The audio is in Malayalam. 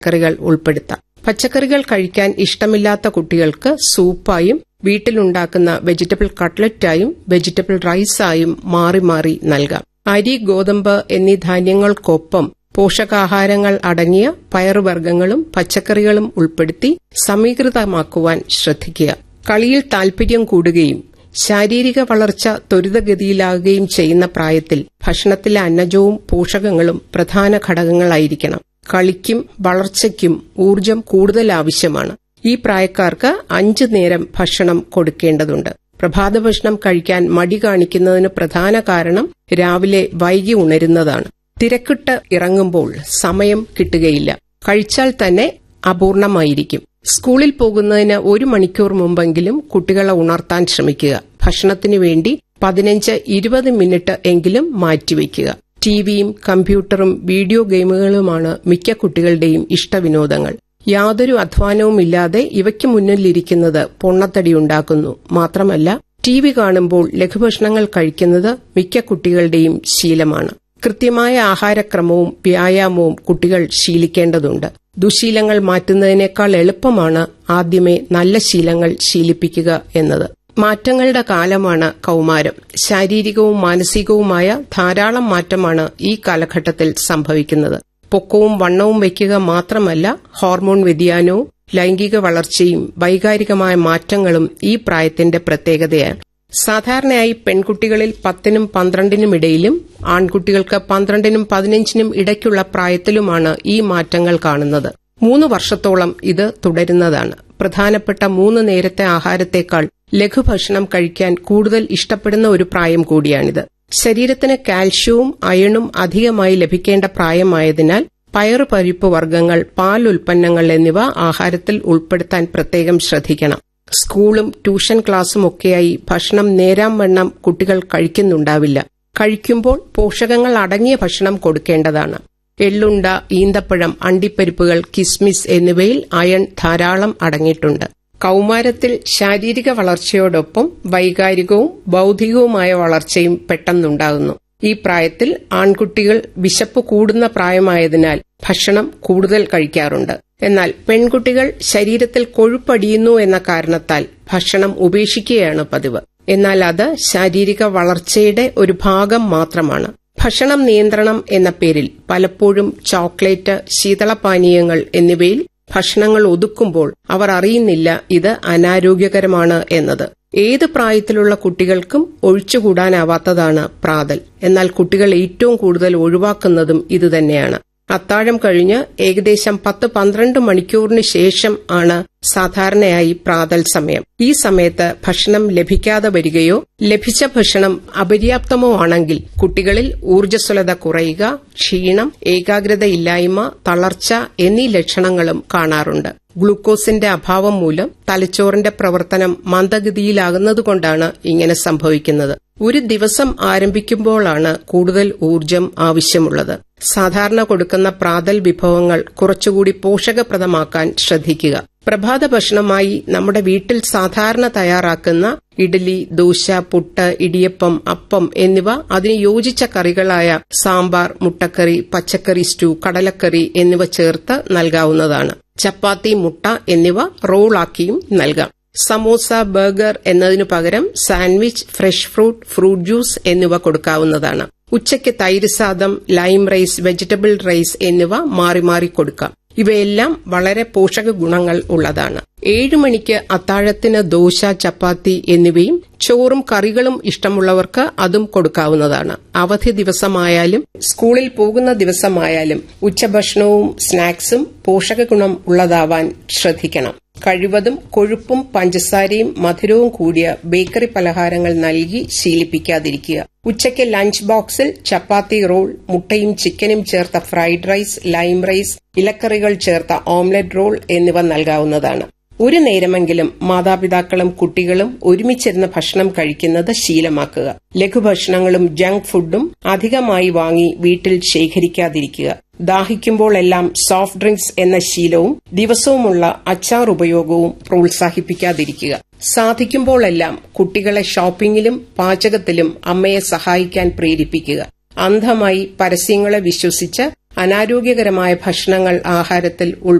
പച്ചക്കറികൾ ഉൾപ്പെടുത്താം പച്ചക്കറികൾ കഴിക്കാൻ ഇഷ്ടമില്ലാത്ത കുട്ടികൾക്ക് സൂപ്പായും വീട്ടിലുണ്ടാക്കുന്ന വെജിറ്റബിൾ കട്ട്ലറ്റായും വെജിറ്റബിൾ റൈസായും മാറി മാറി നൽകാം അരി ഗോതമ്പ് എന്നീ ധാന്യങ്ങൾക്കൊപ്പം പോഷകാഹാരങ്ങൾ അടങ്ങിയ പയറുവർഗ്ഗങ്ങളും പച്ചക്കറികളും ഉൾപ്പെടുത്തി സമീകൃതമാക്കുവാൻ ശ്രദ്ധിക്കുക കളിയിൽ താൽപര്യം കൂടുകയും ശാരീരിക വളർച്ച ത്വരിതഗതിയിലാകുകയും ചെയ്യുന്ന പ്രായത്തിൽ ഭക്ഷണത്തിലെ അന്നജവും പോഷകങ്ങളും പ്രധാന ഘടകങ്ങളായിരിക്കണം കളിക്കും വളർച്ചയ്ക്കും ഊർജം കൂടുതൽ ആവശ്യമാണ് ഈ പ്രായക്കാർക്ക് അഞ്ചു നേരം ഭക്ഷണം കൊടുക്കേണ്ടതുണ്ട് പ്രഭാത ഭക്ഷണം കഴിക്കാൻ മടി കാണിക്കുന്നതിന് പ്രധാന കാരണം രാവിലെ വൈകി ഉണരുന്നതാണ് തിരക്കിട്ട് ഇറങ്ങുമ്പോൾ സമയം കിട്ടുകയില്ല കഴിച്ചാൽ തന്നെ അപൂർണമായിരിക്കും സ്കൂളിൽ പോകുന്നതിന് ഒരു മണിക്കൂർ മുമ്പെങ്കിലും കുട്ടികളെ ഉണർത്താൻ ശ്രമിക്കുക ഭക്ഷണത്തിനു വേണ്ടി പതിനഞ്ച് ഇരുപത് മിനിറ്റ് എങ്കിലും മാറ്റിവെക്കുക ടിവിയും കമ്പ്യൂട്ടറും വീഡിയോ ഗെയിമുകളുമാണ് മിക്ക കുട്ടികളുടെയും ഇഷ്ടവിനോദങ്ങൾ യാതൊരു അധ്വാനവുമില്ലാതെ ഇവയ്ക്ക് മുന്നിലിരിക്കുന്നത് പൊണ്ണത്തടിയുണ്ടാക്കുന്നു മാത്രമല്ല ടി വി കാണുമ്പോൾ ലഘുഭക്ഷണങ്ങൾ കഴിക്കുന്നത് മിക്ക കുട്ടികളുടെയും ശീലമാണ് കൃത്യമായ ആഹാരക്രമവും വ്യായാമവും കുട്ടികൾ ശീലിക്കേണ്ടതുണ്ട് ദുശീലങ്ങൾ മാറ്റുന്നതിനേക്കാൾ എളുപ്പമാണ് ആദ്യമേ നല്ല ശീലങ്ങൾ ശീലിപ്പിക്കുക എന്നത് മാറ്റങ്ങളുടെ കാലമാണ് കൌമാരം ശാരീരികവും മാനസികവുമായ ധാരാളം മാറ്റമാണ് ഈ കാലഘട്ടത്തിൽ സംഭവിക്കുന്നത് പൊക്കവും വണ്ണവും വയ്ക്കുക മാത്രമല്ല ഹോർമോൺ വ്യതിയാനവും ലൈംഗിക വളർച്ചയും വൈകാരികമായ മാറ്റങ്ങളും ഈ പ്രായത്തിന്റെ പ്രത്യേകതയാണ് സാധാരണയായി പെൺകുട്ടികളിൽ പത്തിനും പന്ത്രണ്ടിനും ഇടയിലും ആൺകുട്ടികൾക്ക് പന്ത്രണ്ടിനും പതിനഞ്ചിനും ഇടയ്ക്കുള്ള പ്രായത്തിലുമാണ് ഈ മാറ്റങ്ങൾ കാണുന്നത് മൂന്ന് വർഷത്തോളം ഇത് തുടരുന്നതാണ് പ്രധാനപ്പെട്ട മൂന്ന് നേരത്തെ ആഹാരത്തേക്കാൾ ലഘുഭക്ഷണം കഴിക്കാൻ കൂടുതൽ ഇഷ്ടപ്പെടുന്ന ഒരു പ്രായം കൂടിയാണിത് ശരീരത്തിന് കാൽഷ്യവും അയണും അധികമായി ലഭിക്കേണ്ട പ്രായമായതിനാൽ പയറു പരിപ്പ് വർഗ്ഗങ്ങൾ പാൽ ഉൽപ്പന്നങ്ങൾ എന്നിവ ആഹാരത്തിൽ ഉൾപ്പെടുത്താൻ പ്രത്യേകം ശ്രദ്ധിക്കണം സ്കൂളും ട്യൂഷൻ ക്ലാസ്സും ഒക്കെയായി ഭക്ഷണം നേരാം വണ്ണം കുട്ടികൾ കഴിക്കുന്നുണ്ടാവില്ല കഴിക്കുമ്പോൾ പോഷകങ്ങൾ അടങ്ങിയ ഭക്ഷണം കൊടുക്കേണ്ടതാണ് എള്ളുണ്ട ഈന്തപ്പഴം അണ്ടിപ്പരിപ്പുകൾ കിസ്മിസ് എന്നിവയിൽ അയൺ ധാരാളം അടങ്ങിയിട്ടുണ്ട് കൌമാരത്തിൽ ശാരീരിക വളർച്ചയോടൊപ്പം വൈകാരികവും ബൌദ്ധികവുമായ വളർച്ചയും പെട്ടെന്നുണ്ടാകുന്നു ഈ പ്രായത്തിൽ ആൺകുട്ടികൾ വിശപ്പ് കൂടുന്ന പ്രായമായതിനാൽ ഭക്ഷണം കൂടുതൽ കഴിക്കാറുണ്ട് എന്നാൽ പെൺകുട്ടികൾ ശരീരത്തിൽ കൊഴുപ്പടിയുന്നു എന്ന കാരണത്താൽ ഭക്ഷണം ഉപേക്ഷിക്കുകയാണ് പതിവ് എന്നാൽ അത് ശാരീരിക വളർച്ചയുടെ ഒരു ഭാഗം മാത്രമാണ് ഭക്ഷണം നിയന്ത്രണം എന്ന പേരിൽ പലപ്പോഴും ചോക്ലേറ്റ് ശീതളപാനീയങ്ങൾ എന്നിവയിൽ ഭക്ഷണങ്ങൾ ഒതുക്കുമ്പോൾ അവർ അറിയുന്നില്ല ഇത് അനാരോഗ്യകരമാണ് എന്നത് ഏത് പ്രായത്തിലുള്ള കുട്ടികൾക്കും ഒഴിച്ചുകൂടാനാവാത്തതാണ് പ്രാതൽ എന്നാൽ കുട്ടികൾ ഏറ്റവും കൂടുതൽ ഒഴിവാക്കുന്നതും ഇതുതന്നെയാണ് അത്താഴം കഴിഞ്ഞ് ഏകദേശം പത്ത് പന്ത്രണ്ട് മണിക്കൂറിന് ശേഷം ആണ് സാധാരണയായി പ്രാതൽ സമയം ഈ സമയത്ത് ഭക്ഷണം ലഭിക്കാതെ വരികയോ ലഭിച്ച ഭക്ഷണം അപര്യാപ്തമോ ആണെങ്കിൽ കുട്ടികളിൽ ഊർജ്ജസ്വലത കുറയുക ക്ഷീണം ഏകാഗ്രതയില്ലായ്മ തളർച്ച എന്നീ ലക്ഷണങ്ങളും കാണാറുണ്ട് ഗ്ലൂക്കോസിന്റെ അഭാവം മൂലം തലച്ചോറിന്റെ പ്രവർത്തനം മന്ദഗതിയിലാകുന്നതുകൊണ്ടാണ് ഇങ്ങനെ സംഭവിക്കുന്നത് ഒരു ദിവസം ആരംഭിക്കുമ്പോഴാണ് കൂടുതൽ ഊർജം ആവശ്യമുള്ളത് സാധാരണ കൊടുക്കുന്ന പ്രാതൽ വിഭവങ്ങൾ കുറച്ചുകൂടി പോഷകപ്രദമാക്കാൻ ശ്രദ്ധിക്കുക പ്രഭാത ഭക്ഷണമായി നമ്മുടെ വീട്ടിൽ സാധാരണ തയ്യാറാക്കുന്ന ഇഡലി ദോശ പുട്ട് ഇടിയപ്പം അപ്പം എന്നിവ അതിന് യോജിച്ച കറികളായ സാമ്പാർ മുട്ടക്കറി പച്ചക്കറി സ്റ്റൂ കടലക്കറി എന്നിവ ചേർത്ത് നൽകാവുന്നതാണ് ചപ്പാത്തി മുട്ട എന്നിവ റോളാക്കിയും നൽകാം സമോസ ബർഗർ എന്നതിനു പകരം sandwich fresh fruit fruit juice എന്നിവ കൊടുക്കാവുന്നതാണ് ഉച്ചയ്ക്ക് തൈര് സാദം ലൈം റൈസ് വെജിറ്റബിൾ റൈസ് എന്നിവ മാറി മാറി കൊടുക്കാം ഇവയെല്ലാം വളരെ പോഷക ഗുണങ്ങൾ ഉള്ളതാണ് ഏഴു മണിക്ക് അത്താഴത്തിന് ദോശ ചപ്പാത്തി എന്നിവയും ചോറും കറികളും ഇഷ്ടമുള്ളവർക്ക് അതും കൊടുക്കാവുന്നതാണ് അവധി ദിവസമായാലും സ്കൂളിൽ പോകുന്ന ദിവസമായാലും ഉച്ചഭക്ഷണവും സ്നാക്സും പോഷക ഗുണം ഉള്ളതാവാൻ ശ്രദ്ധിക്കണം കഴിവതും കൊഴുപ്പും പഞ്ചസാരയും മധുരവും കൂടിയ ബേക്കറി പലഹാരങ്ങൾ നൽകി ശീലിപ്പിക്കാതിരിക്കുക ഉച്ചയ്ക്ക് ലഞ്ച് ബോക്സിൽ ചപ്പാത്തി റോൾ മുട്ടയും ചിക്കനും ചേർത്ത ഫ്രൈഡ് റൈസ് ലൈം റൈസ് ഇലക്കറികൾ ചേർത്ത ഓംലെറ്റ് റോൾ എന്നിവ നൽകാവുന്നതാണ് ഒരു നേരമെങ്കിലും മാതാപിതാക്കളും കുട്ടികളും ഒരുമിച്ചിരുന്ന് ഭക്ഷണം കഴിക്കുന്നത് ശീലമാക്കുക ലഘുഭക്ഷണങ്ങളും ജങ്ക് ഫുഡും അധികമായി വാങ്ങി വീട്ടിൽ ശേഖരിക്കാതിരിക്കുക ദാഹിക്കുമ്പോഴെല്ലാം സോഫ്റ്റ് ഡ്രിങ്ക്സ് എന്ന ശീലവും ദിവസവുമുള്ള അച്ചാർ ഉപയോഗവും പ്രോത്സാഹിപ്പിക്കാതിരിക്കുക സാധിക്കുമ്പോഴെല്ലാം കുട്ടികളെ ഷോപ്പിംഗിലും പാചകത്തിലും അമ്മയെ സഹായിക്കാൻ പ്രേരിപ്പിക്കുക അന്ധമായി പരസ്യങ്ങളെ വിശ്വസിച്ച് അനാരോഗ്യകരമായ ഭക്ഷണങ്ങൾ ആഹാരത്തിൽ